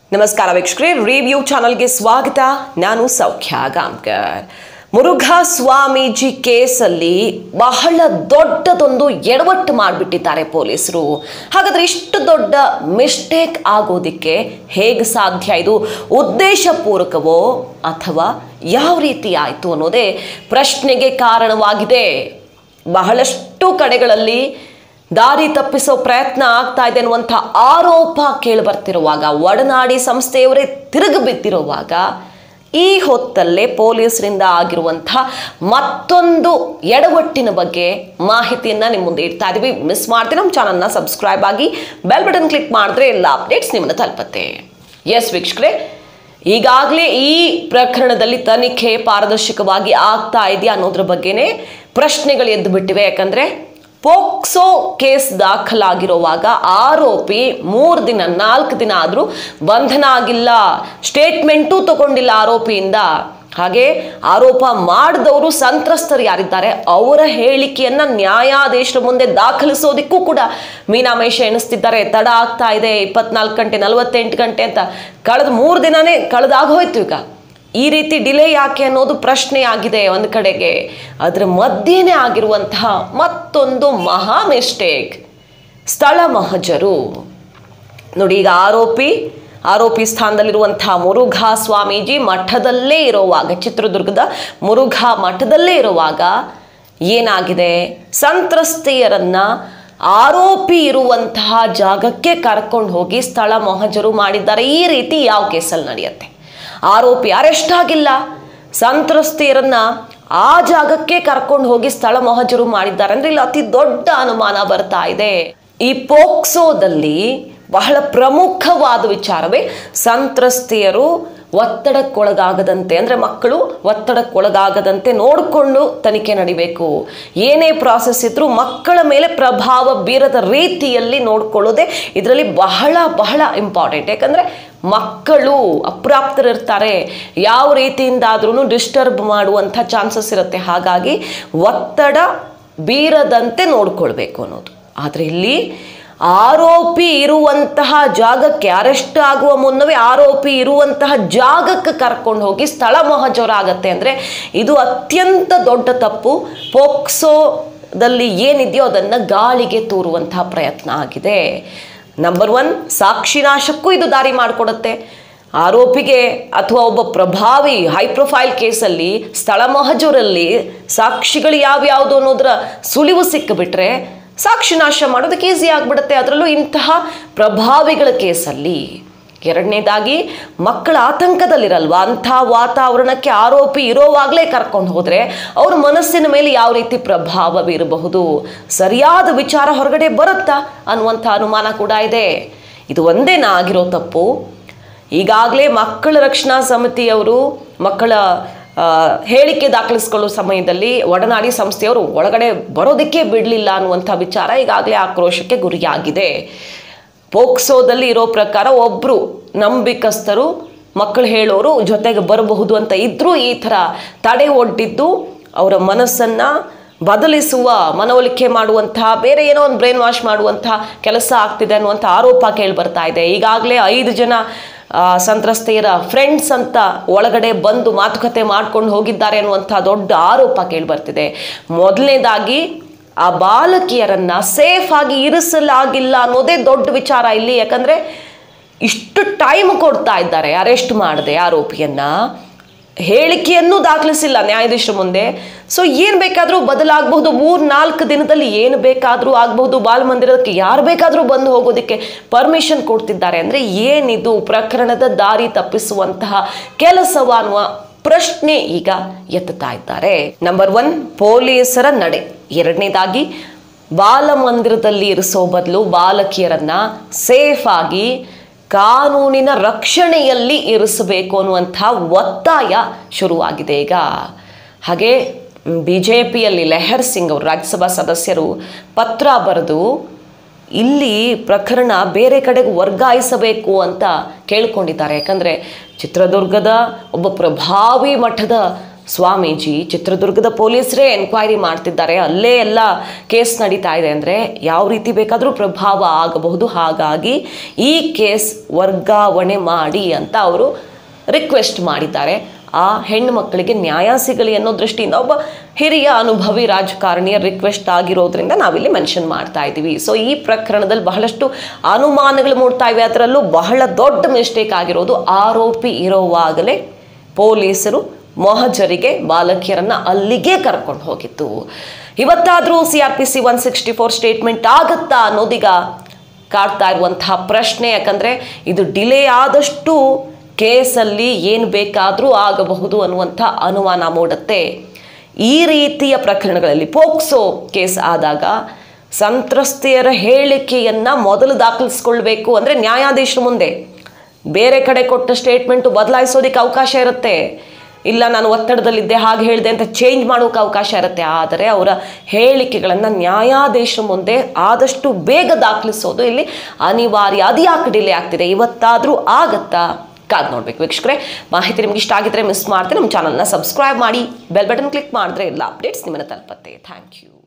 ನಮಸ್ಕಾರ ವೀಕ್ಷಕರೇ ರಿವ್ಯೂ ಚಾನಲ್ಗೆ ಸ್ವಾಗತ ನಾನು ಸೌಖ್ಯ ಗಾಂವ್ಕರ್ ಮುರುಘಾ ಸ್ವಾಮೀಜಿ ಕೇಸಲ್ಲಿ ಬಹಳ ದೊಡ್ಡದೊಂದು ಎಡವಟ್ಟು ಮಾಡಿಬಿಟ್ಟಿದ್ದಾರೆ ಪೊಲೀಸರು ಹಾಗಾದ್ರೆ ಇಷ್ಟು ದೊಡ್ಡ ಮಿಸ್ಟೇಕ್ ಆಗೋದಿಕ್ಕೆ ಹೇಗೆ ಸಾಧ್ಯ ಇದು ಉದ್ದೇಶಪೂರ್ವಕವೋ ಅಥವಾ ಯಾವ ರೀತಿ ಆಯಿತು ಅನ್ನೋದೇ ಪ್ರಶ್ನೆಗೆ ಕಾರಣವಾಗಿದೆ ಬಹಳಷ್ಟು ಕಡೆಗಳಲ್ಲಿ ದಾರಿ ತಪ್ಪಿಸೋ ಪ್ರಯತ್ನ ಆಗ್ತಾ ಇದೆ ಅನ್ನುವಂಥ ಆರೋಪ ಕೇಳಿ ಬರ್ತಿರುವಾಗ ಒಡನಾಡಿ ಸಂಸ್ಥೆಯವರೇ ತಿರುಗಿ ಬಿದ್ದಿರುವಾಗ ಈ ಹೊತ್ತಲ್ಲೇ ಪೊಲೀಸರಿಂದ ಆಗಿರುವಂಥ ಮತ್ತೊಂದು ಎಡವಟ್ಟಿನ ಬಗ್ಗೆ ಮಾಹಿತಿಯನ್ನು ನಿಮ್ಮ ಮುಂದೆ ಇಡ್ತಾ ಇದೀವಿ ಮಿಸ್ ಮಾಡ್ತೀವಿ ನಮ್ಮ ಚಾನಲ್ನ ಸಬ್ಸ್ಕ್ರೈಬ್ ಆಗಿ ಬೆಲ್ ಬಟನ್ ಕ್ಲಿಕ್ ಮಾಡಿದ್ರೆ ಎಲ್ಲ ಅಪ್ಡೇಟ್ಸ್ ನಿಮ್ಮನ್ನ ತಲುಪತ್ತೆ ಎಸ್ ವೀಕ್ಷಕರೇ ಈಗಾಗಲೇ ಈ ಪ್ರಕರಣದಲ್ಲಿ ತನಿಖೆ ಪಾರದರ್ಶಕವಾಗಿ ಆಗ್ತಾ ಇದೆಯಾ ಅನ್ನೋದ್ರ ಬಗ್ಗೆನೇ ಪ್ರಶ್ನೆಗಳು ಎದ್ದು ಬಿಟ್ಟಿವೆ ಯಾಕಂದ್ರೆ ಪೋಕ್ಸೋ ಕೇಸ್ ದಾಖಲಾಗಿರುವಾಗ ಆರೋಪಿ ಮೂರು ದಿನ ನಾಲ್ಕು ದಿನ ಆದರೂ ಬಂಧನ ಆಗಿಲ್ಲ ಸ್ಟೇಟ್ಮೆಂಟೂ ತಗೊಂಡಿಲ್ಲ ಆರೋಪಿಯಿಂದ ಹಾಗೆ ಆರೋಪ ಮಾಡಿದವರು ಸಂತ್ರಸ್ತರು ಯಾರಿದ್ದಾರೆ ಅವರ ಹೇಳಿಕೆಯನ್ನ ನ್ಯಾಯಾಧೀಶರ ಮುಂದೆ ದಾಖಲಿಸೋದಿಕ್ಕೂ ಕೂಡ ಮೀನಾಮೇಷ ಎಣಿಸ್ತಿದ್ದಾರೆ ತಡ ಆಗ್ತಾ ಇದೆ ಇಪ್ಪತ್ನಾಲ್ಕು ಗಂಟೆ ನಲವತ್ತೆಂಟು ಗಂಟೆ ಅಂತ ಕಳೆದ ಮೂರು ದಿನನೇ ಕಳೆದಾಗೋಯ್ತು ಈಗ ಈ ರೀತಿ ಡಿಲೇ ಯಾಕೆ ಅನ್ನೋದು ಪ್ರಶ್ನೆ ಆಗಿದೆ ಒಂದು ಕಡೆಗೆ ಅದರ ಮಧ್ಯೆನೇ ಆಗಿರುವಂತಹ ಮತ್ತೊಂದು ಮಹಾ ಮಿಸ್ಟೇಕ್ ಸ್ಥಳ ಮಹಜರು ನೋಡಿ ಈಗ ಆರೋಪಿ ಆರೋಪಿ ಸ್ಥಾನದಲ್ಲಿರುವಂತಹ ಮುರುಘಾ ಸ್ವಾಮೀಜಿ ಮಠದಲ್ಲೇ ಇರುವಾಗ ಚಿತ್ರದುರ್ಗದ ಮುರುಘಾ ಮಠದಲ್ಲೇ ಇರುವಾಗ ಏನಾಗಿದೆ ಸಂತ್ರಸ್ತೆಯರನ್ನ ಆರೋಪಿ ಇರುವಂತಹ ಜಾಗಕ್ಕೆ ಕರ್ಕೊಂಡು ಹೋಗಿ ಸ್ಥಳ ಮಹಜರು ಮಾಡಿದ್ದಾರೆ ಈ ರೀತಿ ಯಾವ ಕೇಸಲ್ಲಿ ನಡೆಯುತ್ತೆ ಆರೋಪಿ ಅರೆಸ್ಟ್ ಆಗಿಲ್ಲ ಸಂತ್ರಸ್ತೆಯರನ್ನ ಆ ಜಾಗಕ್ಕೆ ಕರ್ಕೊಂಡು ಹೋಗಿ ಸ್ಥಳ ಮಹಜರು ಮಾಡಿದ್ದಾರೆ ಅಂದ್ರೆ ಇಲ್ಲಿ ಅತಿ ದೊಡ್ಡ ಅನುಮಾನ ಬರ್ತಾ ಇದೆ ಈ ಪೋಕ್ಸೋದಲ್ಲಿ ಬಹಳ ಪ್ರಮುಖವಾದ ವಿಚಾರವೇ ಸಂತ್ರಸ್ತೆಯರು ಒತ್ತಡಕ್ಕೊಳಗಾಗದಂತೆ ಅಂದ್ರೆ ಮಕ್ಕಳು ಒತ್ತಡಕ್ಕೊಳಗಾಗದಂತೆ ನೋಡಿಕೊಂಡು ತನಿಖೆ ನಡಿಬೇಕು ಏನೇ ಪ್ರಾಸೆಸ್ ಇದ್ರೂ ಮಕ್ಕಳ ಮೇಲೆ ಪ್ರಭಾವ ಬೀರದ ರೀತಿಯಲ್ಲಿ ನೋಡ್ಕೊಳ್ಳೋದೇ ಇದರಲ್ಲಿ ಬಹಳ ಬಹಳ ಇಂಪಾರ್ಟೆಂಟ್ ಯಾಕಂದ್ರೆ ಮಕ್ಕಳು ಅಪ್ರಾಪ್ತರಿರ್ತಾರೆ ಯಾವ ರೀತಿಯಿಂದಾದ್ರೂ ಡಿಸ್ಟರ್ಬ್ ಮಾಡುವಂಥ ಚಾನ್ಸಸ್ ಇರುತ್ತೆ ಹಾಗಾಗಿ ಒತ್ತಡ ಬೀರದಂತೆ ನೋಡ್ಕೊಳ್ಬೇಕು ಅನ್ನೋದು ಆದರೆ ಇಲ್ಲಿ ಆರೋಪಿ ಇರುವಂತಹ ಜಾಗಕ್ಕೆ ಅರೆಸ್ಟ್ ಆಗುವ ಮುನ್ನವೇ ಆರೋಪಿ ಇರುವಂತಹ ಜಾಗಕ್ಕೆ ಕರ್ಕೊಂಡು ಹೋಗಿ ಸ್ಥಳ ಮಹಜರ ಆಗತ್ತೆ ಅಂದರೆ ಇದು ಅತ್ಯಂತ ದೊಡ್ಡ ತಪ್ಪು ಪೋಕ್ಸೋದಲ್ಲಿ ಏನಿದೆಯೋ ಅದನ್ನು ಗಾಳಿಗೆ ತೂರುವಂತಹ ಪ್ರಯತ್ನ ಆಗಿದೆ ನಂಬರ್ ಒನ್ ಸಾಕ್ಷಿನಾಶಕ್ಕೂ ಇದು ದಾರಿ ಮಾಡಿಕೊಡುತ್ತೆ ಆರೋಪಿಗೆ ಅಥವಾ ಒಬ್ಬ ಪ್ರಭಾವಿ ಹೈ ಪ್ರೊಫೈಲ್ ಕೇಸಲ್ಲಿ ಸ್ಥಳ ಮಹಜೂರಲ್ಲಿ ಸಾಕ್ಷಿಗಳು ಯಾವ್ಯಾವುದು ಅನ್ನೋದರ ಸುಳಿವು ಸಿಕ್ಕಿಬಿಟ್ರೆ ಸಾಕ್ಷಿನಾಶ ಮಾಡೋದಕ್ಕೆ ಈಸಿ ಆಗಿಬಿಡುತ್ತೆ ಅದರಲ್ಲೂ ಇಂತಹ ಪ್ರಭಾವಿಗಳ ಕೇಸಲ್ಲಿ ಎರಡನೇದಾಗಿ ಮಕ್ಕಳ ಆತಂಕದಲ್ಲಿರಲ್ವಾ ಅಂಥ ವಾತಾವರಣಕ್ಕೆ ಆರೋಪಿ ಇರೋವಾಗಲೇ ಕರ್ಕೊಂಡು ಹೋದರೆ ಅವ್ರ ಮನಸ್ಸಿನ ಮೇಲೆ ಯಾವ ರೀತಿ ಪ್ರಭಾವ ಬೀರಬಹುದು ಸರಿಯಾದ ವಿಚಾರ ಹೊರಗಡೆ ಬರುತ್ತಾ ಅನ್ನುವಂಥ ಅನುಮಾನ ಕೂಡ ಇದೆ ಇದು ಒಂದೇನಾ ಆಗಿರೋ ತಪ್ಪು ಈಗಾಗಲೇ ಮಕ್ಕಳ ರಕ್ಷಣಾ ಸಮಿತಿಯವರು ಮಕ್ಕಳ ಆ, ಹೇಳಿಕೆ ದಾಖಲಿಸ್ಕೊಳ್ಳೋ ಸಮಯದಲ್ಲಿ ಒಡನಾಡಿ ಸಂಸ್ಥೆಯವರು ಒಳಗಡೆ ಬರೋದಕ್ಕೆ ಬಿಡಲಿಲ್ಲ ಅನ್ನುವಂಥ ವಿಚಾರ ಈಗಾಗಲೇ ಆಕ್ರೋಶಕ್ಕೆ ಗುರಿಯಾಗಿದೆ ಪೋಕ್ಸೋದಲ್ಲಿ ಇರೋ ಪ್ರಕಾರ ಒಬ್ಬರು ನಂಬಿಕಸ್ಥರು ಮಕ್ಕಳು ಹೇಳೋರು ಜೊತೆಗೆ ಬರಬಹುದು ಅಂತ ಇದ್ರೂ ಈ ಥರ ತಡೆ ಒಡ್ಡಿದ್ದು ಅವರ ಮನಸ್ಸನ್ನು ಬದಲಿಸುವ ಮನವೊಲಿಕೆ ಮಾಡುವಂತಹ ಬೇರೆ ಏನೋ ಒಂದು ಬ್ರೈನ್ ವಾಶ್ ಮಾಡುವಂತಹ ಕೆಲಸ ಆಗ್ತಿದೆ ಅನ್ನುವಂಥ ಆರೋಪ ಕೇಳಿ ಬರ್ತಾ ಇದೆ ಈಗಾಗಲೇ ಐದು ಜನ ಆ, ಸಂತ್ರಸ್ತೆಯರ ಫ್ರೆಂಡ್ಸ್ ಅಂತ ಒಳಗಡೆ ಬಂದು ಮಾತುಕತೆ ಮಾಡ್ಕೊಂಡು ಹೋಗಿದ್ದಾರೆ ಅನ್ನುವಂಥ ದೊಡ್ಡ ಆರೋಪ ಕೇಳಿ ಬರ್ತಿದೆ ಮೊದಲನೇದಾಗಿ ಆ ಬಾಲಕಿಯರನ್ನ ಸೇಫ್ ಆಗಿ ಇರಿಸಲಾಗಿಲ್ಲ ಅನ್ನೋದೇ ದೊಡ್ಡ ವಿಚಾರ ಇಲ್ಲಿ ಯಾಕಂದ್ರೆ ಇಷ್ಟು ಟೈಮ್ ಕೊಡ್ತಾ ಇದ್ದಾರೆ ಅರೆಸ್ಟ್ ಮಾಡದೆ ಆರೋಪಿಯನ್ನ ಹೇಳಿಕೆಯನ್ನು ದಾಖಲಿಸಿಲ್ಲ ನ್ಯಾಯಾಧೀಶರ ಮುಂದೆ ಸೊ ಏನು ಬೇಕಾದರೂ ಬದಲಾಗಬಹುದು ಮೂರು ನಾಲ್ಕು ದಿನದಲ್ಲಿ ಏನು ಬೇಕಾದರೂ ಆಗಬಹುದು ಬಾಲ ಮಂದಿರಕ್ಕೆ ಯಾರು ಬೇಕಾದರೂ ಬಂದು ಹೋಗೋದಕ್ಕೆ ಪರ್ಮಿಷನ್ ಕೊಡ್ತಿದ್ದಾರೆ ಅಂದರೆ ಏನಿದು ಪ್ರಕರಣದ ದಾರಿ ತಪ್ಪಿಸುವಂತಹ ಕೆಲಸವ ಅನ್ನುವ ಪ್ರಶ್ನೆ ಈಗ ಎತ್ತುತ್ತಾ ಇದ್ದಾರೆ ನಂಬರ್ ಒನ್ ಪೊಲೀಸರ ನಡೆ ಎರಡನೇದಾಗಿ ಬಾಲಮಂದಿರದಲ್ಲಿ ಇರಿಸೋ ಬದಲು ಬಾಲಕಿಯರನ್ನ ಸೇಫ್ ಆಗಿ ಕಾನೂನಿನ ರಕ್ಷಣೆಯಲ್ಲಿ ಇರಿಸಬೇಕು ಅನ್ನುವಂಥ ಒತ್ತಾಯ ಶುರುವಾಗಿದೆ ಈಗ ಹಾಗೆ ಬಿ ಜೆ ಪಿಯಲ್ಲಿ ಲೆಹರ್ ಸಿಂಗ್ ಅವರು ರಾಜ್ಯಸಭಾ ಸದಸ್ಯರು ಪತ್ರ ಬರೆದು ಇಲ್ಲಿ ಪ್ರಕರಣ ಬೇರೆ ಕಡೆಗೆ ವರ್ಗಾಯಿಸಬೇಕು ಅಂತ ಕೇಳ್ಕೊಂಡಿದ್ದಾರೆ ಯಾಕಂದರೆ ಚಿತ್ರದುರ್ಗದ ಒಬ್ಬ ಪ್ರಭಾವಿ ಮಠದ ಸ್ವಾಮೀಜಿ ಚಿತ್ರದುರ್ಗದ ಪೊಲೀಸರೇ ಎನ್ಕ್ವೈರಿ ಮಾಡ್ತಿದ್ದಾರೆ ಅಲ್ಲೇ ಎಲ್ಲ ಕೇಸ್ ನಡೀತಾ ಇದೆ ಅಂದರೆ ಯಾವ ರೀತಿ ಬೇಕಾದರೂ ಪ್ರಭಾವ ಆಗಬಹುದು ಹಾಗಾಗಿ ಈ ಕೇಸ್ ವರ್ಗಾವಣೆ ಮಾಡಿ ಅಂತ ಅವರು ರಿಕ್ವೆಸ್ಟ್ ಮಾಡಿದ್ದಾರೆ ಆ ಹೆಣ್ಣು ಮಕ್ಕಳಿಗೆ ನ್ಯಾಯ ಸಿಗಲಿ ಅನ್ನೋ ದೃಷ್ಟಿಯಿಂದ ಒಬ್ಬ ಹಿರಿಯ ಅನುಭವಿ ರಾಜಕಾರಣಿಯ ರಿಕ್ವೆಸ್ಟ್ ಆಗಿರೋದ್ರಿಂದ ನಾವಿಲ್ಲಿ ಮೆನ್ಷನ್ ಮಾಡ್ತಾ ಇದ್ದೀವಿ ಸೊ ಈ ಪ್ರಕರಣದಲ್ಲಿ ಬಹಳಷ್ಟು ಅನುಮಾನಗಳು ಮೂಡ್ತಾ ಇವೆ ಅದರಲ್ಲೂ ಬಹಳ ದೊಡ್ಡ ಮಿಸ್ಟೇಕ್ ಆಗಿರೋದು ಆರೋಪಿ ಇರೋವಾಗಲೇ ಪೊಲೀಸರು ಮೊಹಜರಿಗೆ ಬಾಲಕಿಯರನ್ನ ಅಲ್ಲಿಗೆ ಕರ್ಕೊಂಡು ಹೋಗಿತ್ತು ಇವತ್ತಾದರೂ C R P C one sixty four statement ಆಗುತ್ತಾ ಅನ್ನೋದೀಗ ಕಾಡ್ತಾ ಇರುವಂತಹ ಪ್ರಶ್ನೆ ಯಾಕಂದರೆ ಇದು ಡಿಲೇ ಆದಷ್ಟು ಕೇಸಲ್ಲಿ ಏನು ಬೇಕಾದರೂ ಆಗಬಹುದು ಅನ್ನುವಂಥ ಅನುಮಾನ ಮೂಡುತ್ತೆ ಈ ರೀತಿಯ ಪ್ರಕರಣಗಳಲ್ಲಿ ಪೋಕ್ಸೋ ಕೇಸ್ ಆದಾಗ ಸಂತ್ರಸ್ತೆಯರ ಹೇಳಿಕೆಯನ್ನು ಮೊದಲು ದಾಖಲಿಸ್ಕೊಳ್ಬೇಕು ಅಂದರೆ ನ್ಯಾಯಾಧೀಶರ ಮುಂದೆ ಬೇರೆ ಕಡೆ ಕೊಟ್ಟ ಸ್ಟೇಟ್ಮೆಂಟು ಬದಲಾಯಿಸೋದಕ್ಕೆ ಅವಕಾಶ ಇರುತ್ತೆ ಇಲ್ಲ ನಾನು ಒತ್ತಡದಲ್ಲಿದ್ದೆ ಹಾಗೆ ಹೇಳಿದೆ ಅಂತ ಚೇಂಜ್ ಮಾಡೋಕೆ ಅವಕಾಶ ಇರುತ್ತೆ ಆದರೆ ಅವರ ಹೇಳಿಕೆಗಳನ್ನು ನ್ಯಾಯಾಧೀಶರ ಮುಂದೆ ಆದಷ್ಟು ಬೇಗ ದಾಖಲಿಸೋದು ಇಲ್ಲಿ ಅನಿವಾರ್ಯ ಅದು ಯಾಕೆ ಡಿಲೇ ಆಗ್ತಿದೆ ಇವತ್ತಾದರೂ ಆಗತ್ತಾ ಕಾದ್ ನೋಡ್ಬೇಕು ವೀಕ್ಷಕರೇ ಮಾಹಿತಿ ನಿಮ್ಗೆ ಇಷ್ಟ ಆಗಿದ್ರೆ ಮಿಸ್ ಮಾಡ್ತೀನಿ ನಮ್ಮ ಚಾನಲ್ನ ಸಬ್ಸ್ಕ್ರೈಬ್ ಮಾಡಿ ಬೆಲ್ ಬಟನ್ ಕ್ಲಿಕ್ ಮಾಡಿದ್ರೆ ಎಲ್ಲ ಅಪ್ಡೇಟ್ಸ್ ನಿಮ್ಮನ್ನು ತಲುಪತ್ತೆ ಥ್ಯಾಂಕ್ ಯು